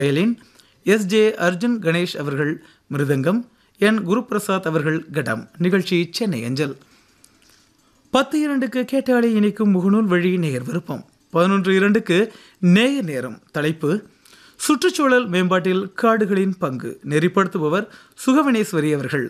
violin S J Arjun Ganesh அவர்கள் மிருதங்கம் என் குருபிரசாத் அவர்கள் கடம் நிகழ்ச்சி சென்னை அஞ்சல் பத்து இரண்டுக்கு கேட்டாளி இணைக்கும் முகநூல் வழி நேயர் விருப்பம் பதினொன்று இரண்டுக்கு நேயர் நேரம் தலைப்பு சுற்றுச்சூழல் மேம்பாட்டில் காடுகளின் பங்கு நெறிப்படுத்துபவர் சுகவனேஸ்வரி அவர்கள்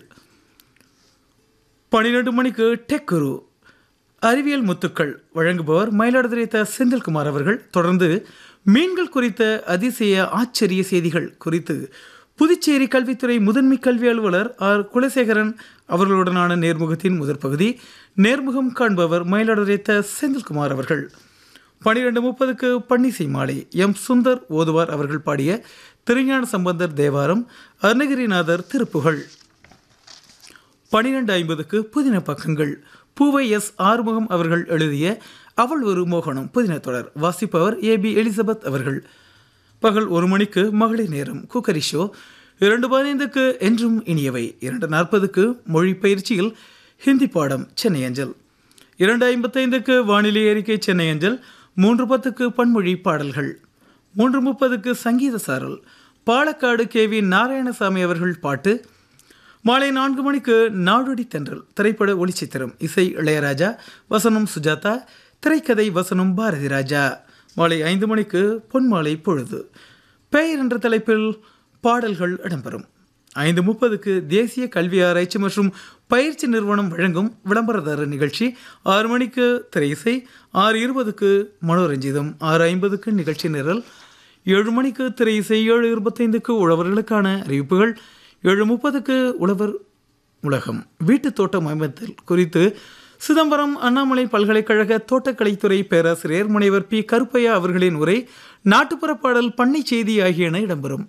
பன்னிரண்டு மணிக்கு டெக் குரு அறிவியல் முத்துக்கள் வழங்குபவர் மயிலாடுதுறை த செந்தில்குமார் அவர்கள் தொடர்ந்து மீன்கள் குறித்த அதிசய ஆச்சரிய செய்திகள் குறித்து புதுச்சேரி கல்வித்துறை முதன்மை கல்வி அலுவலர் ஆர் குலசேகரன் அவர்களுடனான நேர்முகத்தின் முதற் பகுதி நேர்முகம் காண்பவர் மயிலாடுதுறை த செந்தில்குமார் அவர்கள் பனிரெண்டு முப்பதுக்கு பன்னிசை மாலை எம் சுந்தர் ஓதுவார் அவர்கள் பாடிய திருஞான சம்பந்தர் தேவாரம் அருணகிரிநாதர் திருப்புகழ் பனிரெண்டு ஐம்பதுக்கு புதின பக்கங்கள் பூவை எஸ் ஆறுமுகம் அவர்கள் எழுதிய அவள் ஒரு மோகனம் புதின தொடர் வாசிப்பவர் ஏ பி எலிசபெத் அவர்கள் பகல் ஒரு மணிக்கு மகளிர் நேரம் குக்கரி ஷோ இரண்டு பதினைந்துக்கு என்றும் இனியவை இரண்டு நாற்பதுக்கு மொழி பயிற்சியில் ஹிந்தி பாடம் சென்னை அஞ்சல் இரண்டு ஐம்பத்தைந்துக்கு வானிலை அறிக்கை சென்னை அஞ்சல் மூன்று பத்துக்கு பன்மொழி பாடல்கள் மூன்று முப்பதுக்கு சங்கீத சாரல் பாலக்காடு கே வி நாராயணசாமி அவர்கள் பாட்டு மாலை நான்கு மணிக்கு நாடோடி தென்றல் திரைப்பட ஒளிச்சித்திரம் இசை இளையராஜா வசனம் சுஜாதா திரைக்கதை வசனம் பாரதி ராஜா மாலை ஐந்து மணிக்கு பொன்மாலை பொழுது பெயர் என்ற தலைப்பில் பாடல்கள் இடம்பெறும் ஐந்து முப்பதுக்கு தேசிய கல்வி ஆராய்ச்சி மற்றும் பயிற்சி நிறுவனம் வழங்கும் விளம்பரதாரர் நிகழ்ச்சி ஆறு மணிக்கு திரை இசை ஆறு இருபதுக்கு மனோரஞ்சிதம் ஆறு ஐம்பதுக்கு நிகழ்ச்சி நிரல் ஏழு மணிக்கு திரை இசை ஏழு இருபத்தைந்துக்கு உழவர்களுக்கான அறிவிப்புகள் ஏழு முப்பதுக்கு உழவர் உலகம் வீட்டு தோட்டம் அமைத்தல் குறித்து சிதம்பரம் அண்ணாமலை பல்கலைக்கழக தோட்டக்கலைத்துறை பேராசிரியர் முனைவர் பி கருப்பையா அவர்களின் உரை நாட்டுப்புற பாடல் பண்ணை செய்தி ஆகியன இடம்பெறும்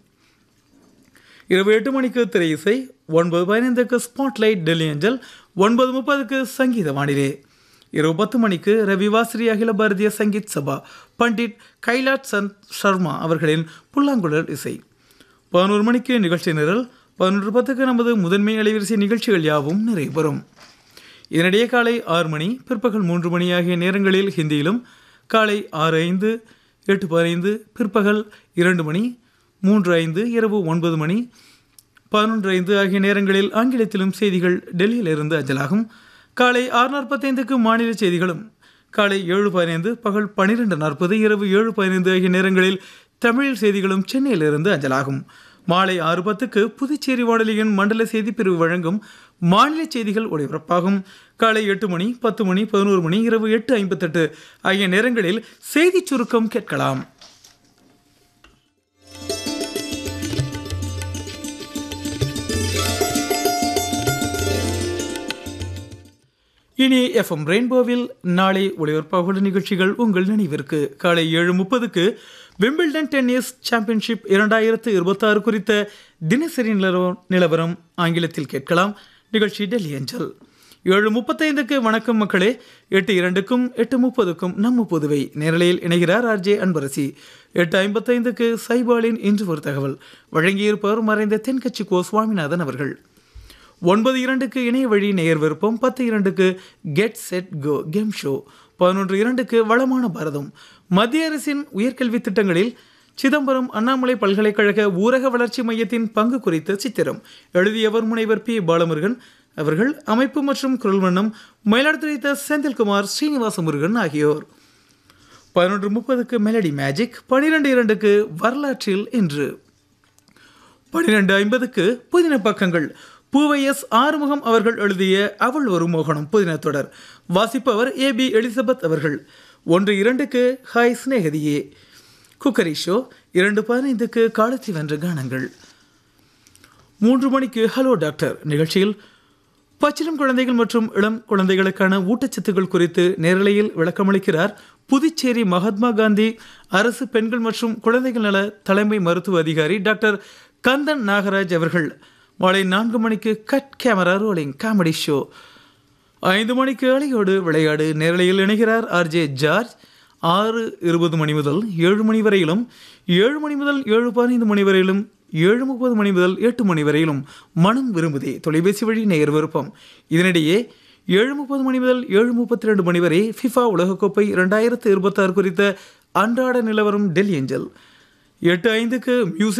இரவு எட்டு மணிக்கு திரை இசை ஒன்பது பதினைந்துக்கு ஸ்பாட்லைட் டெல்லி அஞ்சல் ஒன்பது முப்பதுக்கு சங்கீத வானிலை இரவு பத்து மணிக்கு ரவிவாஸ்ரீ அகில பாரதிய சங்கீத் சபா பண்டிட் கைலாட் சந்த் சர்மா அவர்களின் புல்லாங்குழல் இசை பதினோரு மணிக்கு நிகழ்ச்சி நிரல் பதினொன்று பத்துக்கு நமது முதன்மை அலைவரிசை நிகழ்ச்சிகள் யாவும் நிறைவு பெறும் இதனிடையே காலை ஆறு மணி பிற்பகல் மூன்று மணி ஆகிய நேரங்களில் ஹிந்தியிலும் காலை ஆறு ஐந்து எட்டு பதினைந்து பிற்பகல் இரண்டு மணி மூன்று ஐந்து இரவு ஒன்பது மணி பதினொன்று ஐந்து ஆகிய நேரங்களில் ஆங்கிலத்திலும் செய்திகள் டெல்லியிலிருந்து அஞ்சலாகும் காலை ஆறு நாற்பத்தைந்துக்கு மாநில செய்திகளும் காலை ஏழு பதினைந்து பகல் பன்னிரெண்டு நாற்பது இரவு ஏழு பதினைந்து ஆகிய நேரங்களில் தமிழ் செய்திகளும் சென்னையிலிருந்து அஞ்சலாகும் மாலை ஆறு பத்துக்கு புதுச்சேரி வானொலியின் மண்டல செய்திப்பிரிவு வழங்கும் மாநில செய்திகள் ஒளிபரப்பாகும் காலை எட்டு மணி பத்து மணி பதினோரு மணி இரவு எட்டு ஐம்பத்தெட்டு ஆகிய நேரங்களில் செய்திச் சுருக்கம் கேட்கலாம் இனி எஃப்எம் ரெயின்போவில் நாளை ஒளிபரப்பாகுள்ள நிகழ்ச்சிகள் உங்கள் நினைவிற்கு காலை ஏழு முப்பதுக்கு விம்பிள்டன் டென்னிஸ் சாம்பியன்ஷிப் இரண்டாயிரத்து இருபத்தாறு குறித்த தினசரி நிலவரம் நிலவரம் ஆங்கிலத்தில் கேட்கலாம் நிகழ்ச்சி டெல்லி அஞ்சல் ஏழு முப்பத்தைந்துக்கு வணக்கம் மக்களே எட்டு இரண்டுக்கும் எட்டு முப்பதுக்கும் நம்ம புதுவை நேரலையில் இணைகிறார் ஆர்ஜே அன்பரசி எட்டு ஐம்பத்தைந்துக்கு சைபாலின் இன்று ஒரு தகவல் வழங்கியிருப்பவர் மறைந்த தென்கட்சி கோ சுவாமிநாதன் அவர்கள் ஒன்பது இரண்டுக்கு இணைய வழி நேயர் விருப்பம் பத்து இரண்டுக்கு get set go game show பதினொன்று இரண்டுக்கு வளமான பாரதம் மத்திய அரசின் உயர்கல்வி திட்டங்களில் சிதம்பரம் அண்ணாமலை பல்கலைக்கழக ஊரக வளர்ச்சி மையத்தின் பங்கு குறித்த சித்திரம் எழுதியவர் முனைவர் பி பாலமுருகன் அவர்கள் அமைப்பு மற்றும் குரல் வண்ணம் மயிலாடுதுறை த செந்தில்குமார் ஸ்ரீனிவாச முருகன் ஆகியோர் பதினொன்று முப்பதுக்கு மெலடி மேஜிக் பனிரெண்டு இரண்டுக்கு வரலாற்றில் இன்று பன்னிரெண்டு ஐம்பதுக்கு புதின பக்கங்கள் பூவைஎஸ் ஆறுமுகம் அவர்கள் எழுதிய அவள் ஒரு மோகனம் புதின தொடர் வாசிப்பவர் ஏ பி எலிசபெத் அவர்கள் ஒன்று இரண்டுக்கு ஹாய் ஸ்னேகதியே குக்கரி ஷோ இரண்டு பதினைந்துக்கு காலத்தி வென்ற கானங்கள் மூன்று மணிக்கு ஹலோ டாக்டர் நிகழ்ச்சியில் பச்சிலம் குழந்தைகள் மற்றும் இளம் குழந்தைகளுக்கான ஊட்டச்சத்துக்கள் குறித்து நேரலையில் விளக்கமளிக்கிறார் புதுச்சேரி மகாத்மா காந்தி அரசு பெண்கள் மற்றும் குழந்தைகள் நல தலைமை மருத்துவ அதிகாரி டாக்டர் கந்தன் நாகராஜ் அவர்கள் மாலை நான்கு மணிக்கு cut camera rolling comedy show ஐந்து மணிக்கு அலையோடு விளையாடு நேரலையில் இணைகிறார் ஆர்ஜே ஜார்ஜ் ஆறு இருபது மணி முதல் ஏழு மணி வரையிலும் ஏழு மணி முதல் ஏழு பதினைந்து மணி வரையிலும் ஏழு முப்பது மணி முதல் எட்டு மணி வரையிலும் மனம் விரும்புதே தொலைபேசி வழி நேயர் விருப்பம் இதனிடையே ஏழு முப்பது மணி முதல் ஏழு முப்பத்தி ரெண்டு மணி வரை ஃபிஃபா உலகக்கோப்பை இரண்டாயிரத்து இருபத்தாறு குறித்த அன்றாட நிலவரம் டெல்லி ஏஞ்சல் எட்டு ஐந்துக்கு மியூசிக்